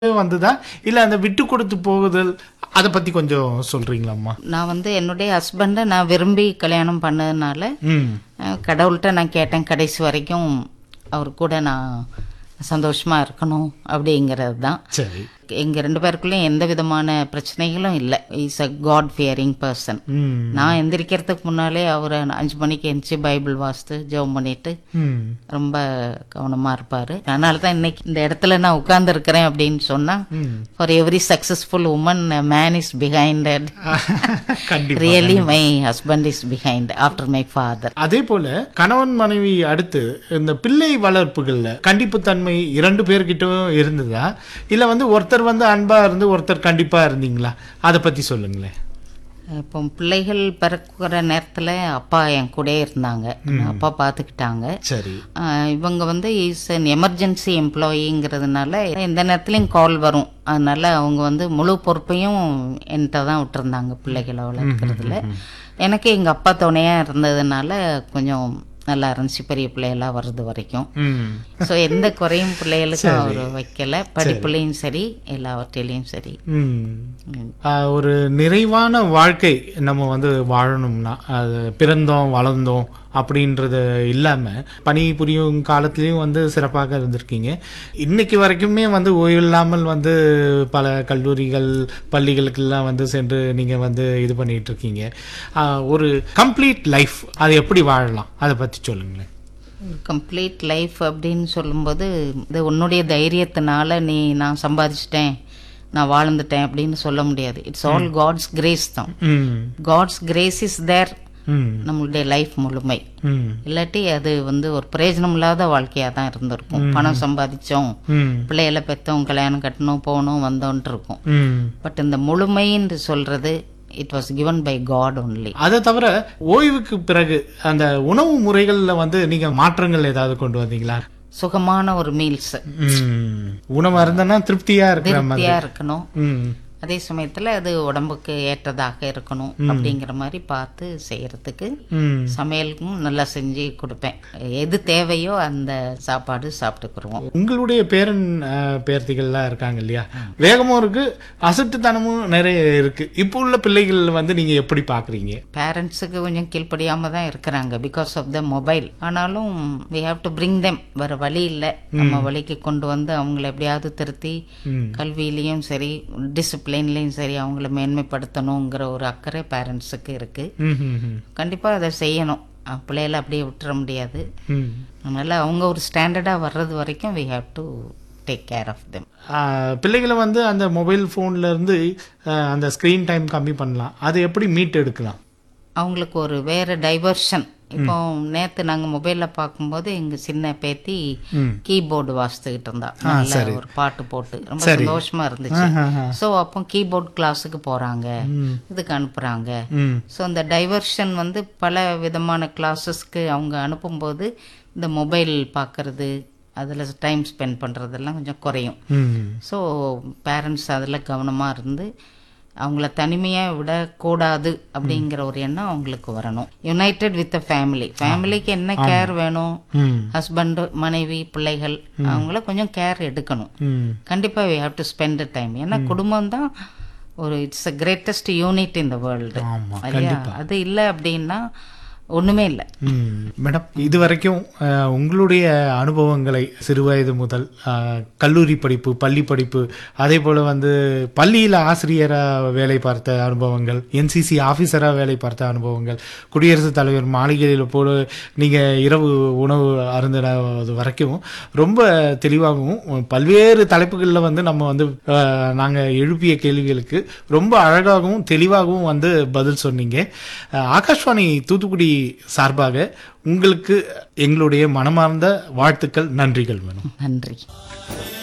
வந்துதா இல்ல அந்த விட்டு கொடுத்து போகுதல் அத பத்தி கொஞ்சம் சொல்றீங்களாம்மா நான் வந்து என்னுடைய ஹஸ்பண்டை நான் விரும்பி கல்யாணம் பண்ணதுனால ம் அஹ், கடவுள்கிட்ட நான் கேட்டேன் கடைசி வரைக்கும் அவர் கூட நான் சந்தோஷமா இருக்கணும் அப்படிங்கிறது தான் சரி எங்க ரெண்டு பேருக்குள்ளேயும் எந்த விதமான பிரச்சனைகளும் இல்லை is a God fearing person ம் நான் எந்திரிக்கிறதுக்கு முன்னாலே அவரை அஞ்சு மணிக்கு எந்திரிச்சு பைபிள் வாசித்து ஜெபம் பண்ணிட்டு ம் ரொம்ப கவனமா இருப்பாரு அதனால தான் இன்னைக்கு இந்த இடத்துல நான் உட்கார்ந்து இருக்கிறேன் அப்படின்னு சொன்னா ம் for every successful woman man is behind கண்டிப்பா really my husband is behind after my father அதே போல கணவன் மனைவி அடுத்து இந்த பிள்ளை வளர்ப்புகள்ல கண்டிப்புத்தன்மை இரண்டு பேர்கிட்டயும் இருந்ததா இல்ல வந்து ஒருத்தர் வந்து அன்பா இருந்து ஒருத்தர் கண்டிப்பா இருந்தீங்களா அத பத்தி சொல்லுங்களேன் இப்போ பிள்ளைகள் பிறக்கிற நேரத்துல அப்பா என் கூட இருந்தாங்க அப்பா பார்த்துக்கிட்டாங்க சரி ஆஹ் இவங்க வந்து இஸ் அன் எமர்ஜென்சி எம்ப்ளாயிங்கிறதுனால எந்த நேரத்துலையும் கால் வரும் அதனால அவங்க வந்து முழு பொறுப்பையும் என்கிட்ட தான் விட்டுருந்தாங்க பிள்ளைகளை வளர்க்குறதுல எனக்கு எங்கள் அப்பா துணையாக இருந்ததுனால கொஞ்சம் நல்லா இருந்துச்சு பெரிய பிள்ளைகளாக வர்றது வரைக்கும் ம் ஸோ எந்த குறையும் பிள்ளைகளுக்கும் அவர் வைக்கல படிப்புலையும் சரி எல்லாவற்றிலையும் சரி ம் ம். ஆஹ் ஒரு நிறைவான வாழ்க்கை நம்ம வந்து வாழணும்னா அது பிறந்தோம் வளர்ந்தோம் அப்படின்றது இல்லாம பணி புரியும் காலத்திலயும் வந்து சிறப்பாக இருந்திருக்கீங்க இன்னைக்கு வரைக்குமே வந்து ஓய்வில்லாமல் வந்து பல கல்லூரிகள் பள்ளிகளுக்கெல்லாம் வந்து சென்று நீங்க வந்து இது பண்ணிட்டு இருக்கீங்க ஆஹ் ஒரு கம்ப்ளீட் லைஃப் அது எப்படி வாழலாம் அதை பத்தி சொல்லுங்களேன் கம்ப்ளீட் லைஃப் அப்படின்னு சொல்லும்போது இது உன்னுடைய தைரியத்தினால நீ நான் சம்பாதிச்சிட்டேன் நான் வாழ்ந்துட்டேன் அப்படின்னு சொல்ல முடியாது இட்ஸ் ஆல் காட்ஸ் கிரேஸ் தான் ம் காட்ஸ் கிரேஸ் இஸ் தேர் ம் நம்மளுடைய லைஃப் முழுமை ம் இல்லாட்டி அது வந்து ஒரு பிரயோஜனம் இல்லாத வாழ்க்கையாக தான் இருந்திருக்கும் பணம் சம்பாதிச்சோம் ம் பிள்ளைகளை பெற்றோம் கல்யாணம் கட்டணும் போகணும் வந்தோன்ட்டு இருக்கும் ம் பட் இந்த முழுமைன்னு சொல்றது it was given by God only அதை தவிர ஓய்வுக்கு பிறகு அந்த உணவு முறைகள்ல வந்து நீங்க மாற்றங்கள் ஏதாவது கொண்டு வந்தீங்களா சுகமான ஒரு மீல்ஸ் ம். உணவு இருந்தனா திருப்தியா இருக்கிற மாதிரி திருப்தியா இருக்கணும் ம். அதே சமயத்துல அது உடம்புக்கு ஏற்றதாக இருக்கணும் அப்படிங்கிற மாதிரி பார்த்து செய்யறதுக்கு ம். சமையலுக்கும் நல்லா செஞ்சு கொடுப்பேன் எது தேவையோ அந்த சாப்பாடு சாப்பிட்டுக்குருவோம் உங்களுடைய பேரன் அஹ், பேர்த்திகள்லாம் இருக்காங்க இல்லையா வேகமும் இருக்கு அசட்டுத்தனமும் நிறைய இருக்கு இப்போ உள்ள பிள்ளைகள் வந்து நீங்க எப்படி பாக்குறீங்க பேரண்ட்ஸுக்கு கொஞ்சம் கீழ்ப்படியாம தான் இருக்கிறாங்க பிகாஸ் ஆஃப் த மொபைல் ஆனாலும் we have to bring them வேற வழி இல்லை நம்ம வழிக்கு கொண்டு வந்து அவங்கள எப்படியாவது திருத்தி ம். கல்வியிலையும் சரி டிசிப்ளின்லையும் சரி அவங்கள மேன்மைப்படுத்தணுங்கிற ஒரு அக்கறை பேரண்ட்ஸுக்கு இருக்கு ம், ம், ம். கண்டிப்பா அதை செய்யணும் அஹ் பிள்ளைகளை அப்படியே விட்டுற முடியாது ம். அதனால அவங்க ஒரு ஸ்டாண்டர்டா வர்றது வரைக்கும் we have to take care of them ah, பிள்ளைகளை வந்து அந்த மொபைல் போன்ல இருந்து அஹ், அந்த ஸ்கிரீன் டைம் கம்மி பண்ணலாம் அதை எப்படி மீட் எடுக்கலாம் அவங்களுக்கு ஒரு வேற டைவர்ஷன் இப்போ நேத்து நாங்க மொபைல்ல பார்க்கும்போது எங்க சின்ன பேத்தி ம். கீபோர்டு வாசித்துக்கிட்டு இருந்தா நல்ல ஒரு பாட்டு போட்டு ரொம்ப சந்தோஷமா இருந்துச்சு ஆஹா. ஸோ அப்போ கீபோர்ட் கிளாஸுக்கு போறாங்க இதுக்கு அனுப்புறாங்க ம். ஸோ இந்த டைவர்ஷன் வந்து பல விதமான கிளாஸஸ்க்கு அவங்க அனுப்பும்போது இந்த மொபைல் பார்க்கறது அதில் டைம் ஸ்பெண்ட் பண்ணுறதெல்லாம் கொஞ்சம் குறையும் ம். ஸோ பேரண்ட்ஸ் அதில் கவனமாக இருந்து அவங்கள தனிமையாக விடக்கூடாது அப்படிங்கிற ஒரு எண்ணம் அவங்களுக்கு வரணும் யுனைடெட் வித் ஃபேமிலி ஃபேமிலிக்கு என்ன கேர் வேணும் ம். ஹஸ்பண்ட் மனைவி பிள்ளைகள் அவங்கள கொஞ்சம் கேர் எடுக்கணும் ம். கண்டிப்பா we have to spend time ஏன்னா குடும்பம் தான் ஒரு it's a greatest unit in the world ஆமா, இல்லையா அது இல்லை அப்படின்னா ஒண்ணுமே இல்லை ம். மேடம் இது வரைக்கும் அஹ், உங்களுடைய அனுபவங்களை சிறுவயது முதல் அஹ், கல்லூரி படிப்பு பள்ளி படிப்பு அதே போல வந்து பள்ளியில் ஆசிரியராக வேலை பார்த்த அனுபவங்கள் என்சிசி ஆஃபீஸராக வேலை பார்த்த அனுபவங்கள் குடியரசுத் தலைவர் மாளிகையில் போல நீங்கள் இரவு உணவு அருந்தினது வரைக்கும் ரொம்ப தெளிவாகவும் பல்வேறு தலைப்புகளில் வந்து நம்ம வந்து நாங்கள் எழுப்பிய கேள்விகளுக்கு ரொம்ப அழகாகவும் தெளிவாகவும் வந்து பதில் சொன்னீங்க அஹ், ஆகாஷ்வாணி தூத்துக்குடி சார்பாக உங்களுக்கு எங்களுடைய மனமார்ந்த வாழ்த்துக்கள் நன்றிகள் வேணும் நன்றி